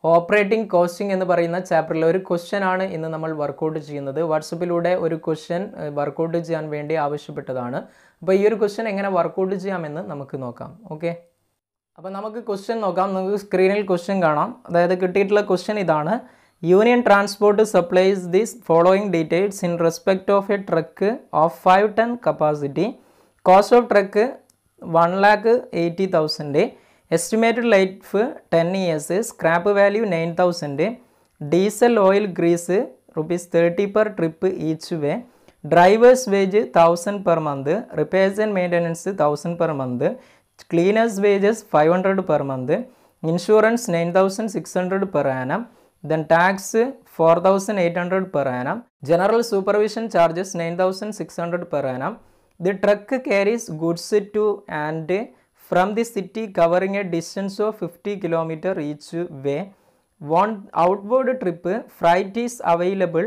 operating costing എന്ന് പറയുന്ന ചാപ്റ്ററിലെ ഒരു ക്വസ്റ്റ്യൻ ആണ് ഇന്ന് നമ്മൾ വർക്കൗട്ട് ചെയ്യുന്നത് വാട്സപ്പിലൂടെ ഒരു ക്വസ്റ്റ്യൻ വർക്കൗട്ട് ചെയ്യാൻ വേണ്ടി ആവശ്യപ്പെട്ടതാണ് അപ്പോൾ ഈ ഒരു ക്വസ്റ്റ്യൻ എങ്ങനെ വർക്കൗട്ട് ചെയ്യാമെന്ന് നമുക്ക് നോക്കാം ഓക്കെ അപ്പോൾ നമുക്ക് ക്വസ്റ്റ്യൻ നോക്കാം നമുക്ക് സ്ക്രീനിൽ ക്വസ്റ്റ്യൻ കാണാം അതായത് കിട്ടിയിട്ടുള്ള ക്വസ്റ്റ്യൻ ഇതാണ് union transport supplies this following details in respect of a truck of five ton capacity cost of truck one lakh eighty thousand estimated life ten years scrap value nine thousand diesel oil grease rupees thirty per trip each way drivers wage thousand per month repairs and maintenance thousand per month cleaners wages five hundred per month insurance nine thousand six hundred per annum then tax four thousand eight hundred per annum general supervision charges nine thousand six hundred per annum the truck carries goods to and from the city covering a distance of fifty kilometre each way one outward trip freight is available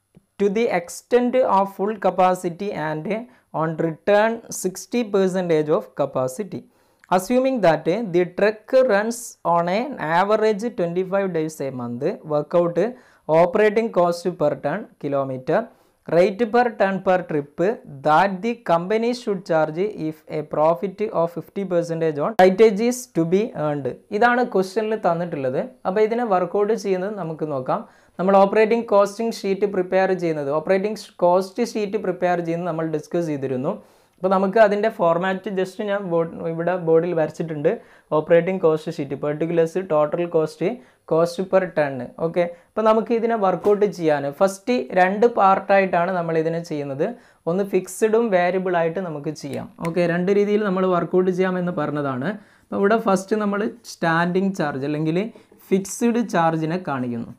to the extent of full capacity and on return 60 percentage of capacity assuming that the truck runs on an average 25 days a month work out operating cost per ton kilometer rate per ton per trip that the company should charge if a profit of 50 percentage on weightage is to be earned ഇതാണ് ക്വസ്റ്റ്യനിൽ തന്നിട്ടുള്ളത് അപ്പോൾ ഇതിനെ workout ചെയ്യുന്നത് നമുക്ക് നോക്കാം നമ്മൾ operating costing sheet prepare ചെയ്യുന്നത് ഓപ്പറേറ്റിംഗ് കോസ്റ്റ് ഷീറ്റ് പ്രിപ്പയർ ചെയ്യുന്നത് നമ്മൾ ഡിസ്കസ് ചെയ്തിരുന്നു അപ്പോൾ നമുക്ക് അതിൻ്റെ ഫോർമാറ്റ് ജസ്റ്റ് ഞാൻ ബോർഡ് ഇവിടെ ബോർഡിൽ വരച്ചിട്ടുണ്ട് operating cost sheet particulars total cost cost per ton okay അപ്പോൾ നമുക്ക് ഇതിനെ വർക്കൗട്ട് ചെയ്യാൻ ഫസ്റ്റ് രണ്ട് പാർട്ടായിട്ടാണ് നമ്മൾ ഇതിനെ ചെയ്യുന്നത് ഒന്ന് ഫിക്സ്ഡും വേരിയബിൾ ആയിട്ട് നമുക്ക് ചെയ്യാം ഓക്കെ രണ്ട് രീതിയിൽ നമ്മൾ വർക്കൗട്ട് ചെയ്യാമെന്ന് പറഞ്ഞതാണ് അപ്പോൾ ഇവിടെ ഫസ്റ്റ് നമ്മൾ സ്റ്റാൻഡിങ് ചാർജ് അല്ലെങ്കിൽ ഫിക്സ്ഡ് ചാർജിനെ കാണിക്കുന്നു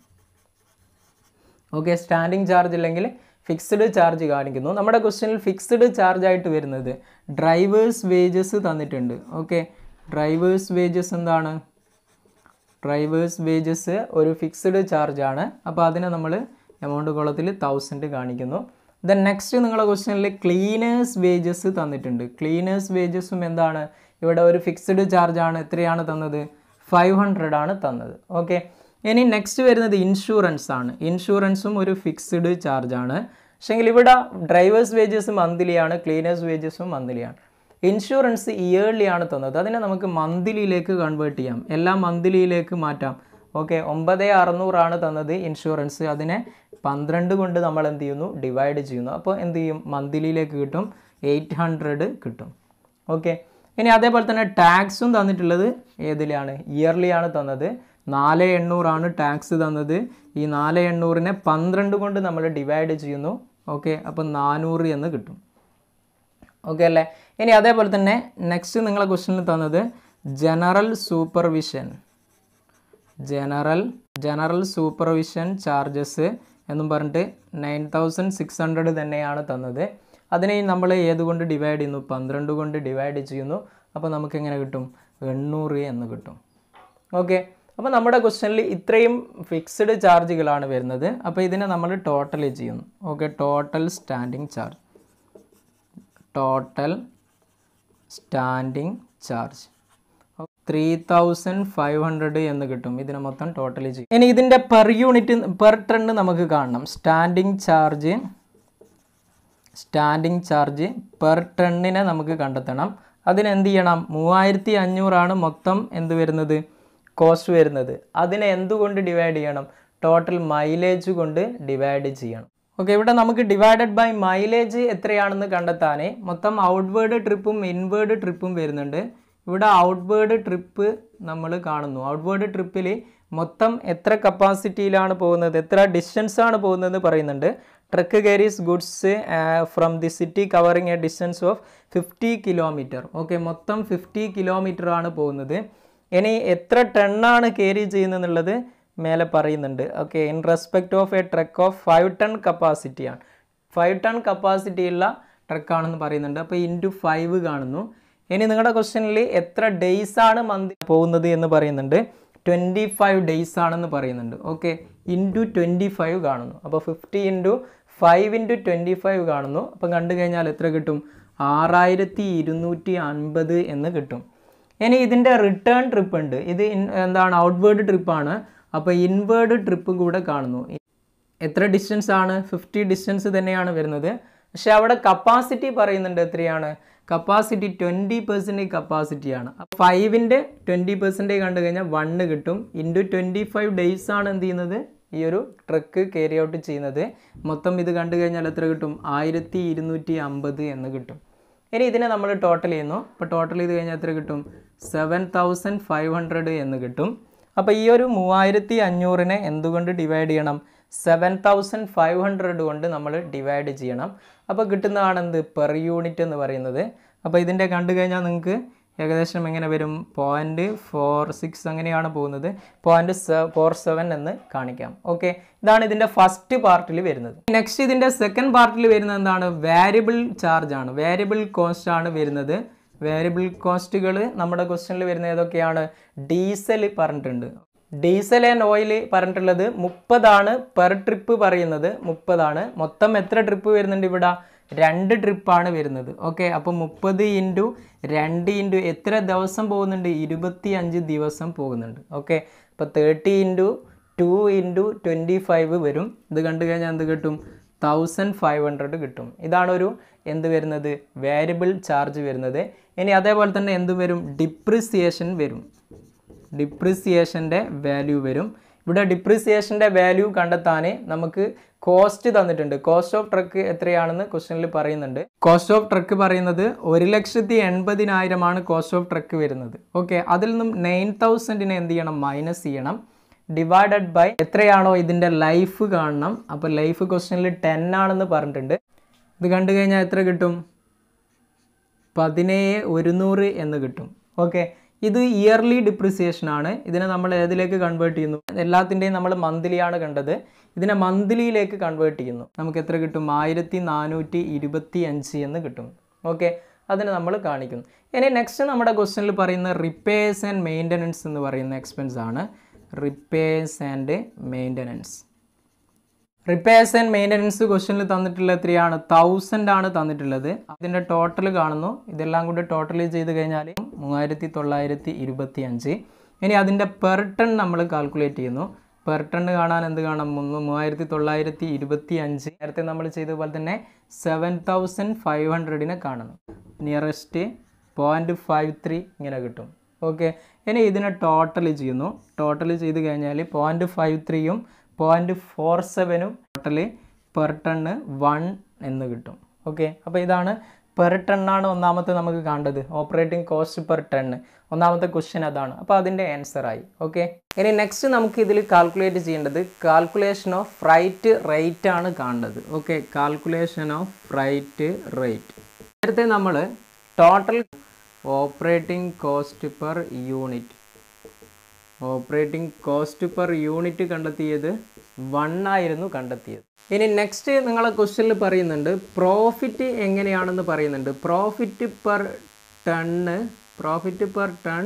ഓക്കെ സ്റ്റാൻഡിങ് ചാർജ് അല്ലെങ്കിൽ ഫിക്സ്ഡ് ചാർജ് കാണിക്കുന്നു നമ്മുടെ ക്വസ്റ്റ്യനിൽ ഫിക്സ്ഡ് ചാർജ് ആയിട്ട് വരുന്നത് ഡ്രൈവേഴ്സ് വേജസ് തന്നിട്ടുണ്ട് ഓക്കെ ഡ്രൈവേഴ്സ് വേജസ് എന്താണ് ഡ്രൈവേഴ്സ് വേജസ് ഒരു ഫിക്സ്ഡ് ചാർജ് ആണ് അപ്പോൾ അതിനെ നമ്മൾ എമൗണ്ട് കോളത്തിൽ തൗസൻഡ് കാണിക്കുന്നു ദെൻ നെക്സ്റ്റ് നിങ്ങളുടെ ക്വസ്റ്റ്യനിൽ ക്ലീനേഴ്സ് വേജസ് തന്നിട്ടുണ്ട് ക്ലീനേഴ്സ് വേജസും എന്താണ് ഇവിടെ ഒരു ഫിക്സ്ഡ് ചാർജ് ആണ് എത്രയാണ് തന്നത് ഫൈവ് ഹൺഡ്രഡ് ആണ് തന്നത് ഓക്കെ ഇനി നെക്സ്റ്റ് വരുന്നത് ഇൻഷുറൻസ് ആണ് ഇൻഷുറൻസും ഒരു ഫിക്സ്ഡ് ചാർജ് ആണ് പക്ഷേങ്കിൽ ഇവിടെ ഡ്രൈവേഴ്സ് വേജസ് മന്ത്ലി ആണ് ക്ലീനേഴ്സ് വേജസും മന്ത്ലി ആണ് ഇൻഷുറൻസ് ഇയർലി ആണ് തന്നത് അതിനെ നമുക്ക് മന്ത്ലിയിലേക്ക് കൺവേർട്ട് ചെയ്യാം എല്ലാം മന്ത്ലിയിലേക്ക് മാറ്റാം ഓക്കെ ഒമ്പത് അറുന്നൂറാണ് തന്നത് ഇൻഷുറൻസ് അതിനെ പന്ത്രണ്ട് കൊണ്ട് നമ്മൾ എന്ത് ചെയ്യുന്നു ഡിവൈഡ് ചെയ്യുന്നു അപ്പോൾ എന്ത് ചെയ്യും മന്ത്ലിയിലേക്ക് കിട്ടും എയ്റ്റ് ഹൺഡ്രഡ് കിട്ടും ഓക്കെ ഇനി അതേപോലെ തന്നെ ടാക്സും തന്നിട്ടുള്ളത് ഏതിലാണ് ഇയർലി ആണ് തന്നത് നാല് എണ്ണൂറാണ് ടാക്സ് തന്നത് ഈ നാല് എണ്ണൂറിനെ പന്ത്രണ്ട് കൊണ്ട് നമ്മൾ ഡിവൈഡ് ചെയ്യുന്നു ഓക്കെ അപ്പം നാനൂറ് എന്ന് കിട്ടും ഓക്കെ അല്ലേ ഇനി അതേപോലെ തന്നെ നെക്സ്റ്റ് നിങ്ങളെ ക്വസ്റ്റ്യനിൽ തന്നത് general supervision general general supervision charges എന്നും പറഞ്ഞിട്ട് നയൻ തൗസൻഡ് സിക്സ് ഹൺഡ്രഡ് തന്നെയാണ് തന്നത് അതിനെ നമ്മൾ ഏതുകൊണ്ട് ഡിവൈഡ് ചെയ്യുന്നു പന്ത്രണ്ട് കൊണ്ട് ഡിവൈഡ് ചെയ്യുന്നു അപ്പോൾ നമുക്ക് എങ്ങനെ കിട്ടും എണ്ണൂറ് എന്ന് കിട്ടും ഓക്കെ അപ്പോൾ നമ്മുടെ ക്വസ്റ്റ്യനിൽ ഇത്രയും ഫിക്സ്ഡ് ചാർജുകളാണ് വരുന്നത് അപ്പോൾ ഇതിനെ നമ്മൾ ടോട്ടൽ ചെയ്യുന്നു okay total standing charge total standing charge three thousand five hundred എന്ന് കിട്ടും ഇതിനെ മൊത്തം ടോട്ടൽ ചെയ്യും ഇനി ഇതിൻ്റെ പെർ യൂണിറ്റ് പെർ ടൺ നമുക്ക് കാണണം standing charge standing charge per ടണ്ണിനെ നമുക്ക് കണ്ടെത്തണം അതിന് എന്ത് ചെയ്യണം മൂവായിരത്തി അഞ്ഞൂറാണ് മൊത്തം എന്ത് വരുന്നത് കോസ്റ്റ് വരുന്നത് അതിനെ എന്തുകൊണ്ട് ഡിവൈഡ് ചെയ്യണം ടോട്ടൽ മൈലേജ് കൊണ്ട് ഡിവൈഡ് ചെയ്യണം ഓക്കെ ഇവിടെ നമുക്ക് ഡിവൈഡഡ് ബൈ മൈലേജ് എത്രയാണെന്ന് കണ്ടെത്താൻ മൊത്തം ഔട്ട്വേർഡ് ട്രിപ്പും ഇൻവേർഡ് ട്രിപ്പും വരുന്നുണ്ട് ഇവിടെ ഔട്ട്വേർഡ് ട്രിപ്പ് നമ്മൾ കാണുന്നു ഔട്ട്വേർഡ് ട്രിപ്പിൽ മൊത്തം എത്ര കപ്പാസിറ്റിയിലാണ് പോകുന്നത് എത്ര ഡിസ്റ്റൻസ് ആണ് പോകുന്നത് പറയുന്നുണ്ട് truck carries goods from the city covering a distance of fifty kilometre okay മൊത്തം ഫിഫ്റ്റി കിലോമീറ്റർ ആണ് പോകുന്നത് ഇനി എത്ര ടണ്ണാണ് ക്യാരി ചെയ്യുന്നതെന്നുള്ളത് മേലെ പറയുന്നുണ്ട് okay in respect of a truck of five ton കപ്പാസിറ്റിയാണ് ഫൈവ് ടൺ കപ്പാസിറ്റിയുള്ള ട്രക്കാണെന്ന് പറയുന്നുണ്ട് അപ്പോൾ ഇൻറ്റു ഫൈവ് കാണുന്നു ഇനി നിങ്ങളുടെ ക്വസ്റ്റ്യനിൽ എത്ര ഡേയ്സ് ആണ് മന്ത് പോകുന്നത് എന്ന് പറയുന്നുണ്ട് ട്വൻറ്റി ഫൈവ് ഡേയ്സ് ആണെന്ന് പറയുന്നുണ്ട് ഓക്കെ ഇൻറ്റു ട്വൻറ്റി ഫൈവ് കാണുന്നു അപ്പോൾ fifty into five into twenty five കാണുന്നു അപ്പം കണ്ടു കഴിഞ്ഞാൽ എത്ര കിട്ടും ആറായിരത്തി ഇരുന്നൂറ്റി അൻപത് എന്ന് കിട്ടും ഇനി ഇതിൻ്റെ റിട്ടേൺ ട്രിപ്പ് ഉണ്ട് ഇത് ഇൻ- എന്താണ് ഔട്ട്വേർഡ് ട്രിപ്പാണ് അപ്പോൾ ഇൻവേർഡ് ട്രിപ്പും കൂടെ കാണുന്നു എത്ര ഡിസ്റ്റൻസ് ആണ് ഫിഫ്റ്റി ഡിസ്റ്റൻസ് തന്നെയാണ് വരുന്നത് പക്ഷെ അവിടെ കപ്പാസിറ്റി പറയുന്നുണ്ട് എത്രയാണ് കപ്പാസിറ്റി ട്വൻറ്റി പെർസെൻറ്റേജ് കപ്പാസിറ്റിയാണ് ഫൈവിൻ്റെ ട്വൻറ്റി പെർസെൻറ്റേജ് കണ്ടു കഴിഞ്ഞാൽ വണ്ണ് കിട്ടും ഇൻറ്റു ട്വൻറ്റി ഫൈവ് ഡേയ്സ് ആണ് എന്ത് ചെയ്യുന്നത് ഈ ഒരു ട്രക്ക് ക്യാരി ഔട്ട് ചെയ്യുന്നത് മൊത്തം ഇത് കണ്ടു കഴിഞ്ഞാൽ എത്ര കിട്ടും ആയിരത്തി ഇരുന്നൂറ്റി അമ്പത് എന്ന് കിട്ടും ഇനി ഇതിനെ നമ്മൾ ടോട്ടൽ ചെയ്യുന്നു അപ്പോൾ ടോട്ടൽ ചെയ്ത് കഴിഞ്ഞാൽ എത്ര കിട്ടും സെവൻ തൗസൻഡ് ഫൈവ് ഹൺഡ്രഡ് എന്ന് കിട്ടും അപ്പോൾ ഈ ഒരു മൂവായിരത്തി അഞ്ഞൂറിനെ എന്തുകൊണ്ട് ഡിവൈഡ് ചെയ്യണം സെവൻ തൗസൻഡ് ഫൈവ് ഹൺഡ്രഡ് കൊണ്ട് നമ്മൾ ഡിവൈഡ് ചെയ്യണം അപ്പോൾ കിട്ടുന്നതാണ് എന്ത് പെർ യൂണിറ്റ് എന്ന് പറയുന്നത് അപ്പോൾ ഇതിൻ്റെ കണ്ടു കഴിഞ്ഞാൽ നിങ്ങൾക്ക് ഏകദേശം എങ്ങനെ വരും പോയിൻറ്റ് ഫോർ സിക്സ് അങ്ങനെയാണ് പോകുന്നത് പോയിൻറ്റ് ഫോർ സെവൻ എന്ന് കാണിക്കാം ഓക്കെ ഇതാണ് ഇതിൻ്റെ ഫസ്റ്റ് പാർട്ടിൽ വരുന്നത് നെക്സ്റ്റ് ഇതിൻ്റെ സെക്കൻഡ് പാർട്ടിൽ വരുന്നത് എന്താണ് വാരിയബിൾ ചാർജ് ആണ് വാരിയബിൾ കോസ്റ്റ് ആണ് വരുന്നത് വേരിയബിൾ കോസ്റ്റുകൾ നമ്മുടെ ക്വസ്റ്റ്യനിൽ വരുന്ന ഏതൊക്കെയാണ് ഡീസൽ പറഞ്ഞിട്ടുണ്ട് ഡീസൽ ആൻഡ് ഓയിൽ പറഞ്ഞിട്ടുള്ളത് മുപ്പതാണ് പെർ ട്രിപ്പ് പറയുന്നത് മുപ്പതാണ് മൊത്തം എത്ര ട്രിപ്പ് വരുന്നുണ്ട് ഇവിടെ രണ്ട് ട്രിപ്പാണ് വരുന്നത് ഓക്കെ അപ്പോൾ മുപ്പത് ഇൻറ്റു രണ്ട് ഇൻറ്റു എത്ര ദിവസം പോകുന്നുണ്ട് ഇരുപത്തി അഞ്ച് ദിവസം പോകുന്നുണ്ട് ഓക്കെ അപ്പോൾ thirty into two into twenty five വരും ഇത് കണ്ടു കഴിഞ്ഞാൽ എന്ത് കിട്ടും തൗസൻഡ് ഫൈവ് ഹൺഡ്രഡ് കിട്ടും ഇതാണ് ഒരു എന്ത് വരുന്നത് വേരിയബിൾ ചാർജ് വരുന്നത് ഇനി അതേപോലെ തന്നെ എന്ത് വരും ഡിപ്രിസിയേഷൻ വരും ഡിപ്രിസിയേഷൻ്റെ വാല്യൂ വരും ഇവിടെ ഡിപ്രിസിയേഷൻ്റെ വാല്യൂ കണ്ടെത്താൻ നമുക്ക് കോസ്റ്റ് തന്നിട്ടുണ്ട് കോസ്റ്റ് ഓഫ് ട്രക്ക് എത്രയാണെന്ന് ക്വസ്റ്റനിൽ പറയുന്നുണ്ട് കോസ്റ്റ് ഓഫ് ട്രക്ക് പറയുന്നത് ഒരു ലക്ഷത്തി എൺപതിനായിരമാണ് കോസ്റ്റ് ഓഫ് ട്രക്ക് വരുന്നത് ഓക്കെ അതിൽ നിന്നും നയൻ തൗസൻഡിനെ എന്ത് ചെയ്യണം മൈനസ് ചെയ്യണം ഡിവൈഡഡ് ബൈ എത്രയാണോ ഇതിൻ്റെ ലൈഫ് കാണണം അപ്പോൾ ലൈഫ് ക്വസ്റ്റനിൽ ടെൻ ആണെന്ന് പറഞ്ഞിട്ടുണ്ട് ഇത് കണ്ടു കഴിഞ്ഞാൽ എത്ര കിട്ടും പതിനേഴ് ഒരുന്നൂറ് എന്ന് കിട്ടും ഓക്കെ ഇത് ഇയർലി ഡിപ്രിസിയേഷൻ ആണ് ഇതിനെ നമ്മൾ ഏതിലേക്ക് കൺവേർട്ട് ചെയ്യുന്നു എല്ലാത്തിൻ്റെയും നമ്മൾ മന്ത്ലിയാണ് കണ്ടത് ഇതിനെ മന്ത്ലിയിലേക്ക് കൺവേർട്ട് ചെയ്യുന്നു നമുക്ക് എത്ര കിട്ടും ആയിരത്തി നാനൂറ്റി ഇരുപത്തി അഞ്ച് എന്ന് കിട്ടും ഓക്കെ അതിന് നമ്മൾ കാണിക്കുന്നു ഇനി നെക്സ്റ്റ് നമ്മുടെ ക്വസ്റ്റനിൽ പറയുന്ന റിപ്പയേഴ്സ് ആൻഡ് മെയിൻ്റനൻസ് എന്ന് പറയുന്ന എക്സ്പെൻസ് ആണ് repairs and maintenance repairs and maintenance ക്വസ്റ്റനിൽ തന്നിട്ടുള്ള എത്രയാണ് തൗസൻഡ് ആണ് തന്നിട്ടുള്ളത് അതിൻ്റെ ടോട്ടൽ കാണുന്നു ഇതെല്ലാം കൂടി ടോട്ടൽ ചെയ്ത് കഴിഞ്ഞാൽ മൂവായിരത്തി തൊള്ളായിരത്തി ഇരുപത്തി അഞ്ച് ഇനി അതിൻ്റെ പെർ ടൺ നമ്മൾ കാൽക്കുലേറ്റ് ചെയ്യുന്നു പെർ ടൺ കാണാൻ എന്ത് കാണാം മൂന്ന് മൂവായിരത്തി തൊള്ളായിരത്തി ഇരുപത്തി അഞ്ച് നേരത്തെ നമ്മൾ ചെയ്ത പോലെ തന്നെ സെവൻ തൗസൻഡ് ഫൈവ് ഹൺഡ്രഡിനെ കാണണം നിയറസ്റ്റ് പോയിൻറ്റ് ഫൈവ് ത്രീ ഇങ്ങനെ കിട്ടും ഓക്കെ ഇനി ഇതിനെ ടോട്ടൽ ചെയ്യുന്നു ടോട്ടൽ ചെയ്ത് കഴിഞ്ഞാൽ പോയിൻറ്റ് ഫൈവ് ത്രീയും പോയിൻറ്റ് ഫോർ സെവനും ടോട്ടൽ പെർ ടണ്ണ് വൺ എന്ന് കിട്ടും ഓക്കെ അപ്പോൾ ഇതാണ് പെർ ടണ്ണാണ് ഒന്നാമത്തെ നമുക്ക് കണ്ടത് ഓപ്പറേറ്റിംഗ് കോസ്റ്റ് പെർ ടണ്ണ് ഒന്നാമത്തെ ക്വസ്റ്റ്യൻ അതാണ് അപ്പോൾ അതിൻ്റെ ആൻസർ ആയി ഓക്കെ ഇനി നെക്സ്റ്റ് നമുക്ക് ഇതിൽ കാൽക്കുലേറ്റ് ചെയ്യേണ്ടത് കാൽക്കുലേഷൻ ഓഫ് ഫ്രൈറ്റ് റേറ്റ് ആണ് കാണേണ്ടത് okay calculation of freight rate നേരത്തെ നമ്മൾ total operating cost per unit operating cost per unit കണ്ടെത്തിയത് വൺ ആയിരുന്നു കണ്ടെത്തിയത് ഇനി നെക്സ്റ്റ് നിങ്ങളെ ക്വസ്റ്റ്യനിൽ പറയുന്നുണ്ട് പ്രോഫിറ്റ് എങ്ങനെയാണെന്ന് പറയുന്നുണ്ട് profit per ton profit per ton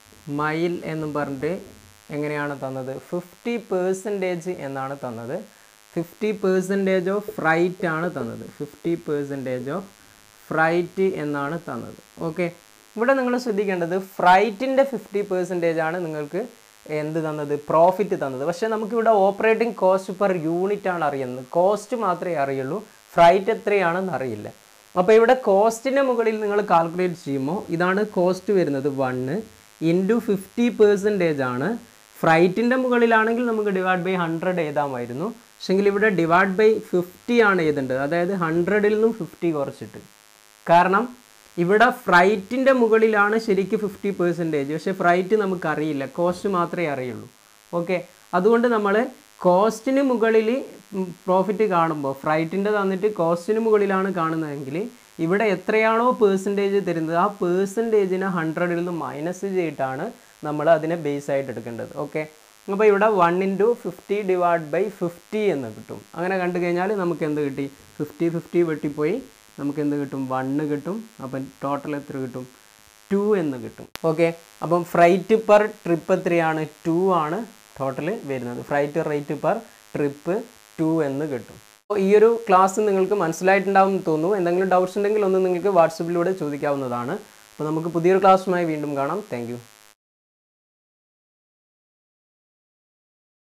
mile എന്നും പറഞ്ഞിട്ട് എങ്ങനെയാണ് തന്നത് ഫിഫ്റ്റി പേഴ്സൻറ്റേജ് എന്നാണ് തന്നത് ഫിഫ്റ്റി പേഴ്സൻറ്റേജ് ഓഫ് ഫ്രൈറ്റ് ആണ് തന്നത് ഫിഫ്റ്റി പേഴ്സൻറ്റേജ് ഓഫ് ഫ്രൈറ്റ് എന്നാണ് തന്നത് ഓക്കെ ഇവിടെ നിങ്ങൾ ശ്രദ്ധിക്കേണ്ടത് ഫ്രൈറ്റിൻ്റെ ഫിഫ്റ്റി പെർസെൻറ്റേജ് ആണ് നിങ്ങൾക്ക് എന്ത് തന്നത് പ്രോഫിറ്റ് തന്നത് പക്ഷേ നമുക്കിവിടെ ഓപ്പറേറ്റിംഗ് കോസ്റ്റ് പെർ യൂണിറ്റ് ആണ് അറിയുന്നത് കോസ്റ്റ് മാത്രമേ അറിയുള്ളൂ ഫ്രൈറ്റ് എത്രയാണെന്ന് അറിയില്ല അപ്പോൾ ഇവിടെ കോസ്റ്റിൻ്റെ മുകളിൽ നിങ്ങൾ കാൽക്കുലേറ്റ് ചെയ്യുമ്പോൾ ഇതാണ് കോസ്റ്റ് വരുന്നത് വണ്ണ് ഇൻറ്റു ഫിഫ്റ്റി പെർസെൻറ്റേജ് ആണ് ഫ്രൈറ്റിൻ്റെ മുകളിലാണെങ്കിൽ നമുക്ക് ഡിവൈഡ് ബൈ ഹൺഡ്രഡ് എഴുതാമായിരുന്നു പക്ഷെങ്കിൽ ഇവിടെ ഡിവൈഡ് ബൈ ഫിഫ്റ്റി ആണ് എഴുതേണ്ടത് അതായത് ഹൺഡ്രഡിൽ നിന്നും ഫിഫ്റ്റി കുറച്ചിട്ട് കാരണം ഇവിടെ ഫ്രൈറ്റിൻ്റെ മുകളിലാണ് ശരിക്കും ഫിഫ്റ്റി പെർസെൻറ്റേജ് പക്ഷേ ഫ്രൈറ്റ് നമുക്കറിയില്ല കോസ്റ്റ് മാത്രമേ അറിയുള്ളൂ ഓക്കെ അതുകൊണ്ട് നമ്മൾ കോസ്റ്റിന് മുകളിൽ പ്രോഫിറ്റ് കാണുമ്പോൾ ഫ്രൈറ്റിൻ്റെ തന്നിട്ട് കോസ്റ്റിന് മുകളിലാണ് കാണുന്നതെങ്കിൽ ഇവിടെ എത്രയാണോ പേഴ്സൻറ്റേജ് തരുന്നത് ആ പേഴ്സൻറ്റേജിനെ ഹൺഡ്രഡിൽ നിന്ന് മൈനസ് ചെയ്തിട്ടാണ് നമ്മൾ അതിനെ ബേസ് ആയിട്ട് എടുക്കേണ്ടത് ഓക്കെ അപ്പോൾ ഇവിടെ one into fifty divide by fifty എന്ന് കിട്ടും അങ്ങനെ കണ്ടു കഴിഞ്ഞാൽ നമുക്ക് എന്ത് കിട്ടി ഫിഫ്റ്റി ഫിഫ്റ്റി വെട്ടിപ്പോയി നമുക്ക് എന്ത് കിട്ടും വണ്ണ് കിട്ടും അപ്പം ടോട്ടൽ എത്ര കിട്ടും ടു എന്ന് കിട്ടും ഓക്കെ അപ്പം ഫ്രൈറ്റ് പെർ ട്രിപ്പ് എത്രയാണ് ടു ആണ് ടോട്ടൽ വരുന്നത് freight rate per trip two എന്ന് കിട്ടും അപ്പോൾ ഈ ഒരു ക്ലാസ് നിങ്ങൾക്ക് മനസ്സിലായിട്ടുണ്ടാവും എന്ന് തോന്നുന്നു എന്തെങ്കിലും ഡൗട്ട്സ് ഉണ്ടെങ്കിൽ ഒന്ന് നിങ്ങൾക്ക് വാട്സപ്പിലൂടെ ചോദിക്കാവുന്നതാണ് അപ്പോൾ നമുക്ക് പുതിയൊരു ക്ലാസ്സുമായി വീണ്ടും കാണാം താങ്ക്